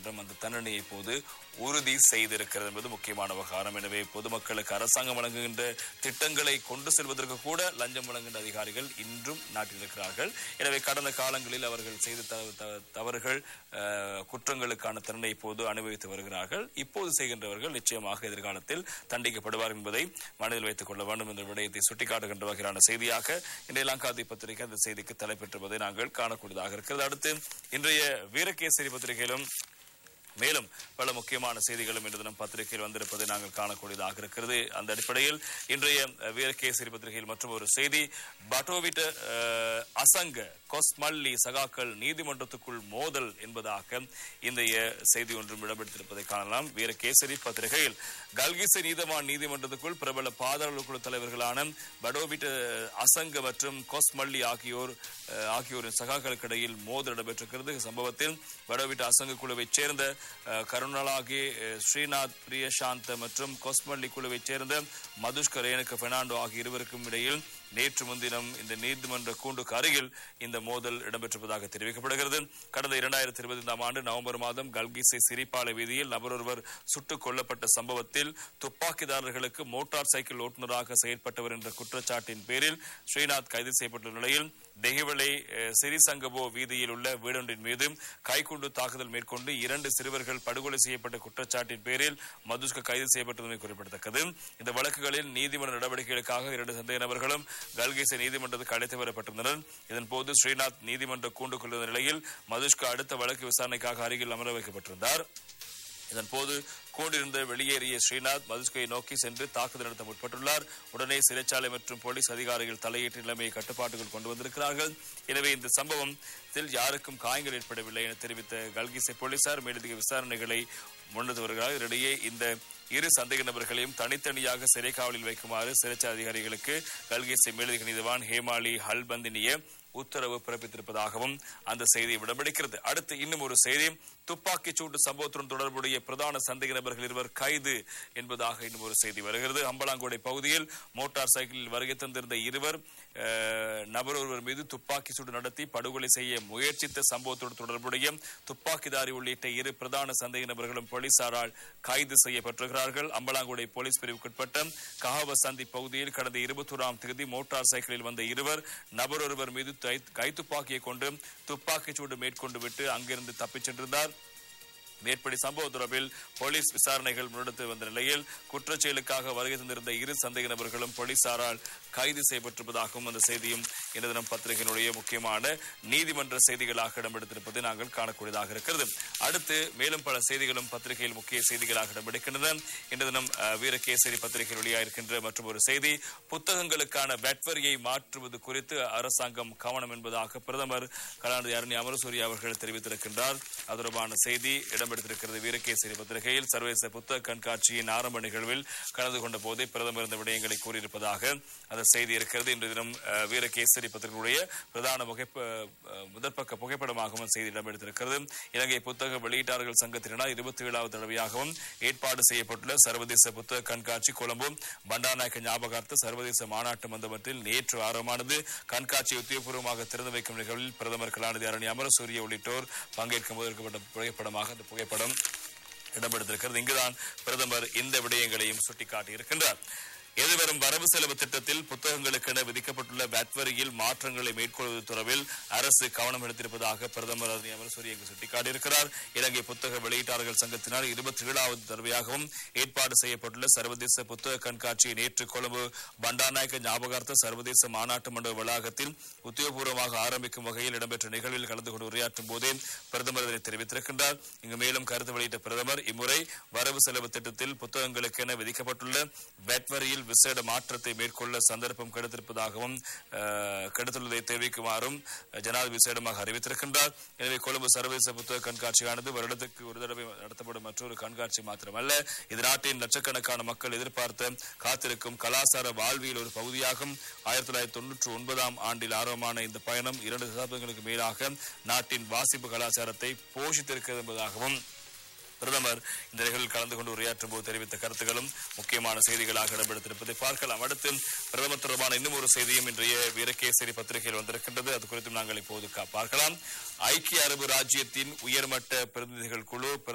நீதிமன்றம் அந்த தண்டனையை இப்போது உறுதி செய்திருக்கிறது என்பது முக்கியமான விவகாரம் எனவே பொதுமக்களுக்கு அரசாங்கம் வழங்குகின்ற திட்டங்களை கொண்டு செல்வதற்கு கூட லஞ்சம் வழங்குகின்ற அதிகாரிகள் இன்றும் நாட்டில் இருக்கிறார்கள் எனவே கடந்த காலங்களில் அவர்கள் செய்த த- த- தவறுகள் அஹ், குற்றங்களுக்கான தண்டனை இப்போது அனுபவித்து வருகிறார்கள் இப்போது செய்கின்றவர்கள் நிச்சயமாக எதிர்காலத்தில் தண்டிக்கப்படுவார் என்பதை மனதில் வைத்துக் கொள்ள வேண்டும் என்ற விடயத்தை சுட்டிக்காட்டுகின்ற வகையிலான செய்தியாக இன்றைய லங்காதி பத்திரிகை அந்த செய்திக்கு தலைப்பெற்றிருப்பதை நாங்கள் காணக்கூடியதாக இருக்கிறது அடுத்து இன்றைய வீரகேசரி பத்திரிகையிலும் மேலும் பல முக்கியமான செய்திகளும் இன்று தினம் பத்திரிகையில் வந்திருப்பதை நாங்கள் காணக்கூடியதாக இருக்கிறது அந்த அடிப்படையில் இன்றைய அஹ், வீரகேசரி பத்திரிகையில் மற்றும் ஒரு செய்தி பட்டோவிட்ட அஹ், அசங்க கொஸ்மல்லி சகாக்கள் நீதிமன்றத்துக்குள் மோதல் என்பதாக இன்றைய செய்தி ஒன்றும் இடம்பெற்றிருப்பதை காணலாம் வீரகேசரி பத்திரிகையில் கல்கிசை நீதவான் நீதிமன்றத்துக்குள் பிரபல பாதாள குழு தலைவர்களான படோவிட்ட அசங்க மற்றும் கொஸ்மல்லி ஆகியோர் அஹ், ஆகியோரின் சகாக்களுக்கு இடையில் மோதல் இடம்பெற்றிருக்கிறது சம்பவத்தில் படோவிட்ட அசங்க குழுவைச் சேர்ந்த அஹ், கருணாலாகி அஹ், ஸ்ரீநாத் பிரியசாந்த மற்றும் கொஸ்மல்லி குழுவைச் சேர்ந்த மதுஷ்கர் ரேணுக பெர்னாண்டோ ஆகிய இருவருக்கும் இடையில் நேற்று முன்தினம் இந்த நீதிமன்ற கூண்டுக்கு அருகில் இந்த மோதல் இடம்பெற்றிருப்பதாக தெரிவிக்கப்படுகிறது கடந்த இரண்டாயிரத்தி இருபத்தி ஐந்தாம் ஆண்டு நவம்பர் மாதம் கல்கிசை சிரிப்பாலை வீதியில் நபரொருவர் சுட்டுக் கொல்லப்பட்ட சம்பவத்தில் துப்பாக்கிதாரர்களுக்கு மோட்டார் சைக்கிள் ஓட்டுநராக செயற்பட்டவர் என்ற குற்றச்சாட்டின் பேரில் ஸ்ரீநாத் கைது செய்யப்பட்டுள்ள நிலையில் டெஹிவளை அஹ், சிறிசங்கபோ வீதியில் உள்ள வீடொன்றின் மீது கைக்குண்டு தாக்குதல் மேற்கொண்டு இரண்டு சிறுவர்கள் படுகொலை செய்யப்பட்ட குற்றச்சாட்டின் பேரில் மதுஷ்க கைது செய்யப்பட்டதுமே குறிப்பிடத்தக்கது இந்த வழக்குகளில் நீதிமன்ற நடவடிக்கைகளுக்காக இரண்டு சந்தேக நபர்களும் கல்கிசை நீதிமன்றத்துக்கு அழைத்து வரப்பட்டிருந்தனர் இதன்போது ஸ்ரீநாத் நீதிமன்ற கூண்டுக்குள் இருந்த நிலையில் மதுஷ்கா அடுத்த வழக்கு விசாரணைக்காக அருகில் அமர வைக்கப்பட்டிருந்தார் இதன் போது கூண்டிலிருந்து வெளியேறிய ஸ்ரீநாத் மதுஸ்கையை நோக்கி சென்று தாக்குதல் நடத்த முற்பட்டுள்ளார் உடனே சிறைச்சாலை மற்றும் போலீஸ் அதிகாரிகள் தலையீட்டு நிலைமையை கட்டுப்பாட்டுக்குள் கொண்டு வந்திருக்கிறார்கள் எனவே இந்த சம்பவத்தில் யாருக்கும் காயங்கள் ஏற்படவில்லை என தெரிவித்த கல்கிசை போலீசார் மேலதிக விசாரணைகளை முன்னெடுத்து வருகிறார் இதனிடையே இந்த இரு சந்தேக நபர்களையும் தனித்தனியாக சிறை காவலில் வைக்குமாறு சிறைச்சாலை அதிகாரிகளுக்கு கல்கிசை மேலதிக நீதிவான் ஹேமாலி ஹல்பந்தினிய உத்தரவு பிறப்பித்திருப்பதாகவும் அந்த செய்தி விடம்பிடிக்கிறது அடுத்து இன்னும் ஒரு செய்தி துப்பாக்கிச் சூட்டு சம்பவத்துடன் தொடர்புடைய பிரதான சந்தேக நபர்கள் இருவர் கைது என்பதாக இன்னும் ஒரு செய்தி வருகிறது அம்பலாங்கோடை பகுதியில் மோட்டார் சைக்கிளில் வருகை தந்திருந்த இருவர் அஹ், நபர் ஒருவர் மீது துப்பாக்கி சூடு நடத்தி படுகொலை செய்ய முயற்சித்த சம்பவத்தோடு தொடர்புடைய துப்பாக்கிதாரி உள்ளிட்ட இரு பிரதான சந்தேக நபர்களும் போலீசாரால் கைது செய்யப்பட்டிருக்கிறார்கள் அம்பலாங்குடை போலீஸ் பிரிவுக்குட்பட்ட கஹாவ சந்தி பகுதியில் கடந்த இருபத்தோராம் தேதி மோட்டார் சைக்கிளில் வந்த இருவர் நபர் ஒருவர் மீது தை- கைத்துப்பாக்கியை கொண்டு துப்பாக்கிச் சூடு மேற்கொண்டு விட்டு அங்கிருந்து தப்பிச் சென்றிருந்தார் மேற்படி சம்பவம் தொடர்பில் போலீஸ் விசாரணைகள் முன்னெடுத்து வந்த நிலையில் குற்றச் செயலுக்காக வருகை தந்திருந்த இரு சந்தேக நபர்களும் போலீசாரால் கைது செய்யப்பட்டிருப்பதாகவும் அந்த செய்தியும் இன்று தினம் பத்திரிகையினுடைய முக்கியமான நீதிமன்ற செய்திகளாக இடம்பெடுத்திருப்பதை நாங்கள் காணக்கூடியதாக இருக்கிறது அடுத்து மேலும் பல செய்திகளும் பத்திரிகையில் முக்கிய செய்திகளாக இடம்பெடுக்கின்றன இன்று தினம் அஹ், வீரகேசரி பத்திரிகையில் வெளியாயிருக்கின்ற மற்றும் ஒரு செய்தி புத்தகங்களுக்கான வெட்வரியை மாற்றுவது குறித்து அரசாங்கம் கவனம் என்பதாக பிரதமர் கலாநிதி அருணி அமரசூரி அவர்கள் தெரிவித்திருக்கின்றார் அது தொடர்பான செய்தி இடம்பெடுத்திருக்கிறது வீரகேசரி பத்திரிகையில் சர்வதேச புத்தக கண்காட்சியின் ஆரம்ப நிகழ்வில் கலந்து கொண்ட போதே பிரதமர் இந்த விடயங்களை கூறியிருப்பதாக அந்த செய்தி இருக்கிறது இன்று தினம் அஹ், வீரகேசரி பத்திரிகையுடைய பிரதான புகைப்ப அஹ், முதற்பக்க புகைப்படமாகவும் அந்த செய்தி இடம்பெடுத்திருக்கிறது இலங்கை புத்தக வெளியீட்டாளர்கள் சங்கத்தினால் இருபத்தி ஏழாவது தடவையாகவும் ஏற்பாடு செய்யப்பட்டுள்ள சர்வதேச புத்தக கண்காட்சி கொழும்பு பண்டாநாயக்க ஞாபகார்த்த சர்வதேச மாநாட்டு மண்டபத்தில் நேற்று ஆரம்பமானது கண்காட்சியை உத்தியோகபூர்வமாக திறந்து வைக்கும் நிகழ்வில் பிரதமர் கலாநிதி அரணி அமரசூரிய உள்ளிட்டோர் பங்கேற்கும் போது எடுக்கப்பட்ட புகைப்படமாக அந்த புகைப்படம் இடம்பெடுத்திருக்கிறது இங்குதான் பிரதமர் இந்த விடயங்களையும் சுட்டிக்காட்டி இருக்கின்றார் எதிர்வரும் வரவு செலவு திட்டத்தில் புத்தகங்களுக்கென விதிக்கப்பட்டுள்ள VAT வரியில் மாற்றங்களை மேற்கொள்வது தொடர்பில் அரசு கவனம் எடுத்திருப்பதாக பிரதமர் அதனை அமரசூரி இங்கு சுட்டிக்காட்டியிருக்கிறார் இலங்கை புத்தக வெளியீட்டாளர்கள் சங்கத்தினால் இருபத்தி ஏழாவது தடவையாகவும் ஏற்பாடு செய்யப்பட்டுள்ள சர்வதேச புத்தக கண்காட்சியை நேற்று கொழும்பு பண்டாநாயக்க ஞாபகார்த்த சர்வதேச மாநாட்டு மண்டப வளாகத்தில் உத்தியோகபூர்வமாக ஆரம்பிக்கும் வகையில் இடம்பெற்ற நிகழ்வில் கலந்து கொண்டு உரையாற்றும் போதே பிரதமர் இதனை தெரிவித்திருக்கின்றார் இங்கு மேலும் கருத்து வெளியிட்ட பிரதமர் இம்முறை வரவு செலவு திட்டத்தில் புத்தகங்களுக்கென விதிக்கப்பட்டுள்ள வெட் வரியில் விசேட மாற்றத்தை மேற்கொள்ள சந்தர்ப்பம் கிடைத்திருப்பதாகவும் அஹ், கிடைத்துள்ளதை தெரிவிக்குமாறும் ஜனாதிபதி விசேடமாக அறிவித்திருக்கின்றார் எனவே கொழும்பு சர்வதேச புத்தக கண்காட்சியானது வருடத்துக்கு ஒரு தடவை நடத்தப்படும் மற்றொரு கண்காட்சி மாத்திரமல்ல இது நாட்டின் லட்சக்கணக்கான மக்கள் எதிர்பார்த்த காத்திருக்கும் கலாசார வாழ்வியல் ஒரு பகுதியாகும் ஆயிரத்தி தொள்ளாயிரத்தி தொன்னூற்றி ஒன்பதாம் ஆண்டில் ஆரம்பமான இந்த பயணம் இரண்டு தசாப்தங்களுக்கு மேலாக நாட்டின் வாசிப்பு கலாச்சாரத்தை போஷித்திருக்கிறது என்பதாகவும் பிரதமர் இந்த நிகழ்வில் கலந்து கொண்டு உரையாற்றும் போது தெரிவித்த கருத்துக்களும் முக்கியமான செய்திகளாக இடம்பெடுத்திருப்பதை பார்க்கலாம் அடுத்து பிரதமர் தொடர்பான இன்னும் ஒரு செய்தியும் இன்றைய வீரகேசரி பத்திரிகையில் வந்திருக்கின்றது அது குறித்தும் நாங்கள் இப்போது கா- பார்க்கலாம் ஐக்கிய அரபு ராஜ்யத்தின் உயர்மட்ட பிரதிநிதிகள் குழு